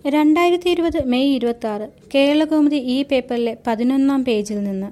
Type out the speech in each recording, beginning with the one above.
രണ്ടായിരത്തി ഇരുപത് മെയ് ഇരുപത്തി ആറ് കേരളകൗമുദി ഈ പേപ്പറിലെ പതിനൊന്നാം പേജിൽ നിന്ന്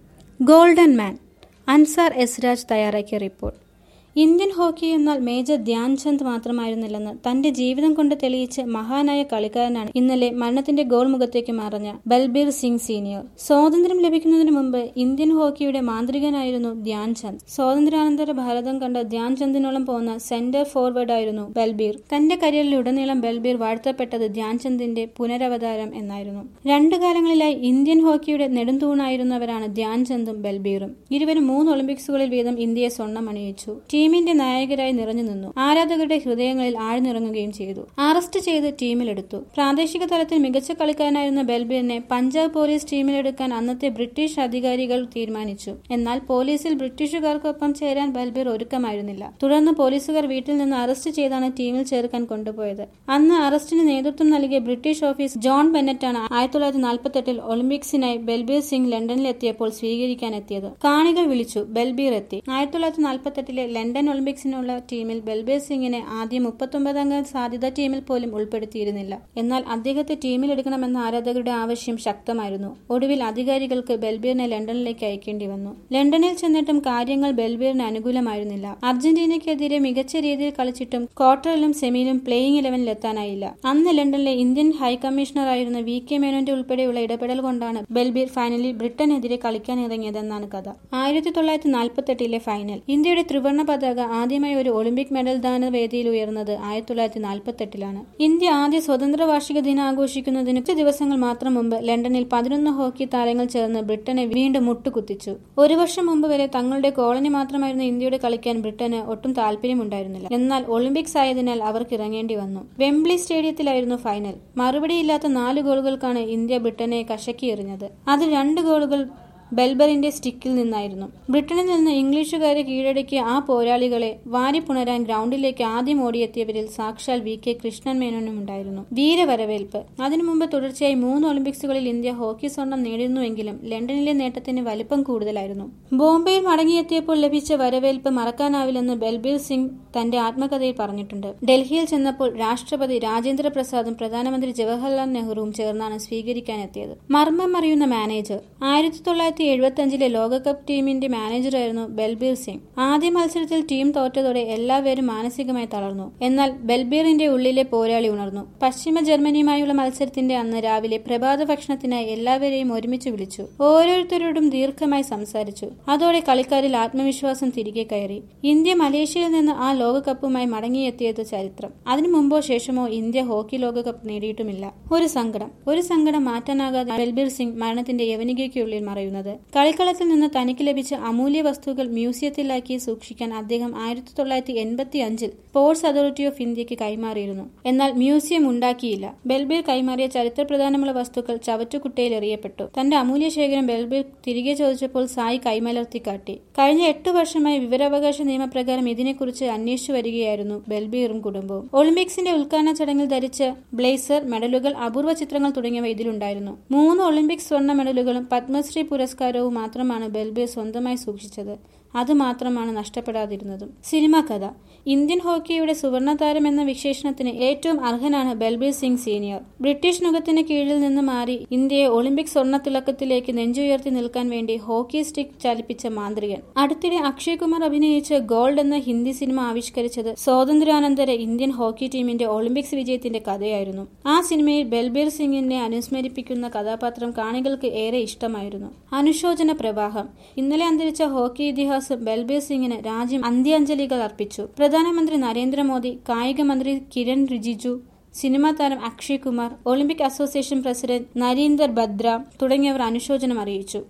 ഗോൾഡൻ മാൻ അൻസാർ എസ്രാജ് തയ്യാറാക്കിയ റിപ്പോർട്ട് ഇന്ത്യൻ ഹോക്കി എന്നാൽ മേജർ ധ്യാൻചന്ദ് മാത്രമായിരുന്നില്ലെന്ന് തന്റെ ജീവിതം കൊണ്ട് തെളിയിച്ച മഹാനായ കളിക്കാരനാണ് ഇന്നലെ മരണത്തിന്റെ ഗോൾ മുഖത്തേക്ക് മറഞ്ഞ ബൽബീർ സിംഗ് സീനിയർ സ്വാതന്ത്ര്യം ലഭിക്കുന്നതിന് മുമ്പ് ഇന്ത്യൻ ഹോക്കിയുടെ മാന്ത്രികനായിരുന്നു ധ്യാൻചന്ദ് സ്വാതന്ത്ര്യാനന്തര ഭാരതം കണ്ട ധ്യാൻചന്ദിനോളം പോകുന്ന സെന്റർ ഫോർവേഡ് ആയിരുന്നു ബൽബീർ തന്റെ കരിയറിലുടനീളം ബൽബീർ വാഴ്ത്തപ്പെട്ടത് ധ്യാൻചന്ദിന്റെ പുനരവതാരം എന്നായിരുന്നു രണ്ടു കാലങ്ങളിലായി ഇന്ത്യൻ ഹോക്കിയുടെ നെടുന്തൂണായിരുന്നവരാണ് ധ്യാൻചന്ദും ബൽബീറും ഇരുവരും മൂന്ന് ഒളിമ്പിക്സുകളിൽ വീതം ഇന്ത്യയെ സ്വർണം അണിയിച്ചു ടീമിന്റെ നായകരായി നിറഞ്ഞു നിന്നു ആരാധകരുടെ ഹൃദയങ്ങളിൽ ആഴ്ന്നിറങ്ങുകയും ചെയ്തു അറസ്റ്റ് ചെയ്ത് ടീമിലെടുത്തു പ്രാദേശിക തലത്തിൽ മികച്ച കളിക്കാരനായിരുന്ന ബൽബീറിനെ പഞ്ചാബ് പോലീസ് ടീമിലെടുക്കാൻ അന്നത്തെ ബ്രിട്ടീഷ് അധികാരികൾ തീരുമാനിച്ചു എന്നാൽ പോലീസിൽ ബ്രിട്ടീഷുകാർക്കൊപ്പം ചേരാൻ ബൽബീർ ഒരുക്കമായിരുന്നില്ല തുടർന്ന് പോലീസുകാർ വീട്ടിൽ നിന്ന് അറസ്റ്റ് ചെയ്താണ് ടീമിൽ ചേർക്കാൻ കൊണ്ടുപോയത് അന്ന് അറസ്റ്റിന് നേതൃത്വം നൽകിയ ബ്രിട്ടീഷ് ഓഫീസ് ജോൺ ബെന്നറ്റാണ് ആയിരത്തി തൊള്ളായിരത്തി നാൽപ്പത്തെട്ടിൽ ഒളിമ്പിക്സിനായി ബൽബീർ സിംഗ് ലണ്ടനിലെത്തിയപ്പോൾ സ്വീകരിക്കാനെത്തിയത് കാണികൾ വിളിച്ചു ബൽബീർ എത്തി ആയിരത്തി തൊള്ളായിരത്തി നാൽപ്പത്തെട്ടിലെ ലണ്ടൻ ഒളിമ്പിക്സിനുള്ള ടീമിൽ ബൽബീർ സിംഗിനെ ആദ്യം മുപ്പത്തൊമ്പതംഗ സാധ്യത ടീമിൽ പോലും ഉൾപ്പെടുത്തിയിരുന്നില്ല എന്നാൽ അദ്ദേഹത്തെ ടീമിലെടുക്കണമെന്ന ആരാധകരുടെ ആവശ്യം ശക്തമായിരുന്നു ഒടുവിൽ അധികാരികൾക്ക് ബൽബീറിനെ ലണ്ടനിലേക്ക് അയക്കേണ്ടി വന്നു ലണ്ടനിൽ ചെന്നിട്ടും കാര്യങ്ങൾ ബൽബീറിന് അനുകൂലമായിരുന്നില്ല അർജന്റീനയ്ക്കെതിരെ മികച്ച രീതിയിൽ കളിച്ചിട്ടും ക്വാർട്ടറിലും സെമിയിലും പ്ലേയിങ് ഇലവനിൽ എത്താനായില്ല അന്ന് ലണ്ടനിലെ ഇന്ത്യൻ ഹൈക്കമ്മീഷണറായിരുന്ന വി കെ മേനോന്റെ ഉൾപ്പെടെയുള്ള ഇടപെടൽ കൊണ്ടാണ് ബൽബീർ ഫൈനലിൽ ബ്രിട്ടനെതിരെ കളിക്കാൻ ഇറങ്ങിയതെന്നാണ് കഥ ആയിരത്തി തൊള്ളായിരത്തി നാൽപ്പത്തെട്ടിലെ ഫൈനൽ ഇന്ത്യയുടെ ത്രിവർണ്ണ പതാക ആദ്യമായി ഒരു ഒളിമ്പിക് മെഡൽ ദാന വേദിയിൽ ഉയർന്നത് ആയിരത്തി തൊള്ളായിരത്തി നാൽപ്പത്തെട്ടിലാണ് ഇന്ത്യ ആദ്യ സ്വതന്ത്ര വാർഷിക ദിനം ആഘോഷിക്കുന്നതിന് കുറച്ച് ദിവസങ്ങൾ മാത്രം മുമ്പ് ലണ്ടനിൽ പതിനൊന്ന് ഹോക്കി താരങ്ങൾ ചേർന്ന് ബ്രിട്ടനെ വീണ്ടും മുട്ടുകുത്തിച്ചു ഒരു വർഷം മുമ്പ് വരെ തങ്ങളുടെ കോളനി മാത്രമായിരുന്ന ഇന്ത്യയുടെ കളിക്കാൻ ബ്രിട്ടന് ഒട്ടും താല്പര്യമുണ്ടായിരുന്നില്ല എന്നാൽ ഒളിമ്പിക്സ് ആയതിനാൽ അവർക്ക് ഇറങ്ങേണ്ടി വന്നു വെംബ്ലി സ്റ്റേഡിയത്തിലായിരുന്നു ഫൈനൽ മറുപടിയില്ലാത്ത നാല് ഗോളുകൾക്കാണ് ഇന്ത്യ ബ്രിട്ടനെ കശക്കി എറിഞ്ഞത് അതിൽ രണ്ട് ഗോളുകൾ ബെൽബറിന്റെ സ്റ്റിക്കിൽ നിന്നായിരുന്നു ബ്രിട്ടനിൽ നിന്ന് ഇംഗ്ലീഷുകാരെ കീഴടക്കിയ ആ പോരാളികളെ വാരിപ്പുണരാൻ ഗ്രൗണ്ടിലേക്ക് ആദ്യം ഓടിയെത്തിയവരിൽ സാക്ഷാൽ വി കെ കൃഷ്ണൻ മേനോനും ഉണ്ടായിരുന്നു വീരവരവേൽപ്പ് അതിനു മുമ്പ് തുടർച്ചയായി മൂന്ന് ഒളിമ്പിക്സുകളിൽ ഇന്ത്യ ഹോക്കി സ്വർണം നേടിയിരുന്നുവെങ്കിലും ലണ്ടനിലെ നേട്ടത്തിന് വലിപ്പം കൂടുതലായിരുന്നു ബോംബെയിൽ മടങ്ങിയെത്തിയപ്പോൾ ലഭിച്ച വരവേൽപ്പ് മറക്കാനാവില്ലെന്ന് ബൽബീർ സിംഗ് തന്റെ ആത്മകഥയിൽ പറഞ്ഞിട്ടുണ്ട് ഡൽഹിയിൽ ചെന്നപ്പോൾ രാഷ്ട്രപതി രാജേന്ദ്ര പ്രസാദും പ്രധാനമന്ത്രി ജവഹർലാൽ നെഹ്റുവും ചേർന്നാണ് സ്വീകരിക്കാനെത്തിയത് മർമ്മം അറിയുന്ന മാനേജർ ആയിരത്തി തൊള്ളായിരത്തി എഴുപത്തി അഞ്ചിലെ ലോകകപ്പ് ടീമിന്റെ മാനേജറായിരുന്നു ബൽബീർ സിംഗ് ആദ്യ മത്സരത്തിൽ ടീം തോറ്റതോടെ എല്ലാവരും മാനസികമായി തളർന്നു എന്നാൽ ബൽബീറിന്റെ ഉള്ളിലെ പോരാളി ഉണർന്നു പശ്ചിമ ജർമ്മനിയുമായുള്ള മത്സരത്തിന്റെ അന്ന് രാവിലെ പ്രഭാത ഭക്ഷണത്തിനായി എല്ലാവരെയും ഒരുമിച്ച് വിളിച്ചു ഓരോരുത്തരോടും ദീർഘമായി സംസാരിച്ചു അതോടെ കളിക്കാരിൽ ആത്മവിശ്വാസം തിരികെ കയറി ഇന്ത്യ മലേഷ്യയിൽ നിന്ന് ആ ലോകകപ്പുമായി മടങ്ങിയെത്തിയത് ചരിത്രം അതിനു മുമ്പോ ശേഷമോ ഇന്ത്യ ഹോക്കി ലോകകപ്പ് നേടിയിട്ടുമില്ല ഒരു സങ്കടം ഒരു സങ്കടം മാറ്റാനാകാതെ ബൽബീർ സിംഗ് മരണത്തിന്റെ യവനികയ്ക്കുള്ളിൽ മറയുന്നത് കളിക്കളത്തിൽ നിന്ന് തനിക്ക് ലഭിച്ച അമൂല്യ വസ്തുക്കൾ മ്യൂസിയത്തിലാക്കി സൂക്ഷിക്കാൻ അദ്ദേഹം ആയിരത്തി തൊള്ളായിരത്തി എൺപത്തി അഞ്ചിൽ സ്പോർട്സ് അതോറിറ്റി ഓഫ് ഇന്ത്യക്ക് കൈമാറിയിരുന്നു എന്നാൽ മ്യൂസിയം ഉണ്ടാക്കിയില്ല ബൽബീർ കൈമാറിയ ചരിത്രപ്രധാനമുള്ള വസ്തുക്കൾ ചവറ്റുകുട്ടയിൽ എറിയപ്പെട്ടു തന്റെ അമൂല്യ ശേഖരം ബൽബീർ തിരികെ ചോദിച്ചപ്പോൾ സായി കൈമലർത്തി കാട്ടി കഴിഞ്ഞ എട്ട് വർഷമായി വിവരാവകാശ നിയമപ്രകാരം ഇതിനെക്കുറിച്ച് അന്വേഷിച്ചു വരികയായിരുന്നു ബൽബീറും കുടുംബവും ഒളിമ്പിക്സിന്റെ ഉദ്ഘാടന ചടങ്ങിൽ ധരിച്ച ബ്ലേസർ മെഡലുകൾ അപൂർവ ചിത്രങ്ങൾ തുടങ്ങിയവ ഇതിലുണ്ടായിരുന്നു മൂന്ന് ഒളിമ്പിക്സ് സ്വർണ്ണ മെഡലുകളും പത്മശ്രീ പുരസ്കാരവും മാത്രമാണ് ബൽബീർ സ്വന്തമായി സൂക്ഷിച്ചത് അത് മാത്രമാണ് നഷ്ടപ്പെടാതിരുന്നതും സിനിമാ കഥ ഇന്ത്യൻ ഹോക്കിയുടെ സുവർണ താരം എന്ന വിശേഷണത്തിന് ഏറ്റവും അർഹനാണ് ബൽബീർ സിംഗ് സീനിയർ ബ്രിട്ടീഷ് നുഖത്തിന് കീഴിൽ നിന്ന് മാറി ഇന്ത്യയെ ഒളിമ്പിക് സ്വർണ്ണ തിളക്കത്തിലേക്ക് നെഞ്ചുയർത്തി നിൽക്കാൻ വേണ്ടി ഹോക്കി സ്റ്റിക് ചലിപ്പിച്ച മാന്ത്രികൻ അടുത്തിടെ അക്ഷയ് കുമാർ അഭിനയിച്ച ഗോൾഡ് എന്ന ഹിന്ദി സിനിമ ആവിഷ്കരിച്ചത് സ്വാതന്ത്ര്യാനന്തര ഇന്ത്യൻ ഹോക്കി ടീമിന്റെ ഒളിമ്പിക്സ് വിജയത്തിന്റെ കഥയായിരുന്നു ആ സിനിമയിൽ ബൽബീർ സിംഗിനെ അനുസ്മരിപ്പിക്കുന്ന കഥാപാത്രം കാണികൾക്ക് ഏറെ ഇഷ്ടമായിരുന്നു അനുശോചന പ്രവാഹം ഇന്നലെ അന്തരിച്ച ഹോക്കി ഇതിഹാസം ബൽബീർ സിംഗിന് രാജ്യം അന്ത്യാഞ്ജലികൾ അർപ്പിച്ചു പ്രധാനമന്ത്രി നരേന്ദ്രമോദി കായിക മന്ത്രി കിരൺ റിജിജു സിനിമാ താരം Akshay Kumar Olympic association president Narinder Batra തുടങ്ങിയവർ അനുശോചനം അറിയിച്ചു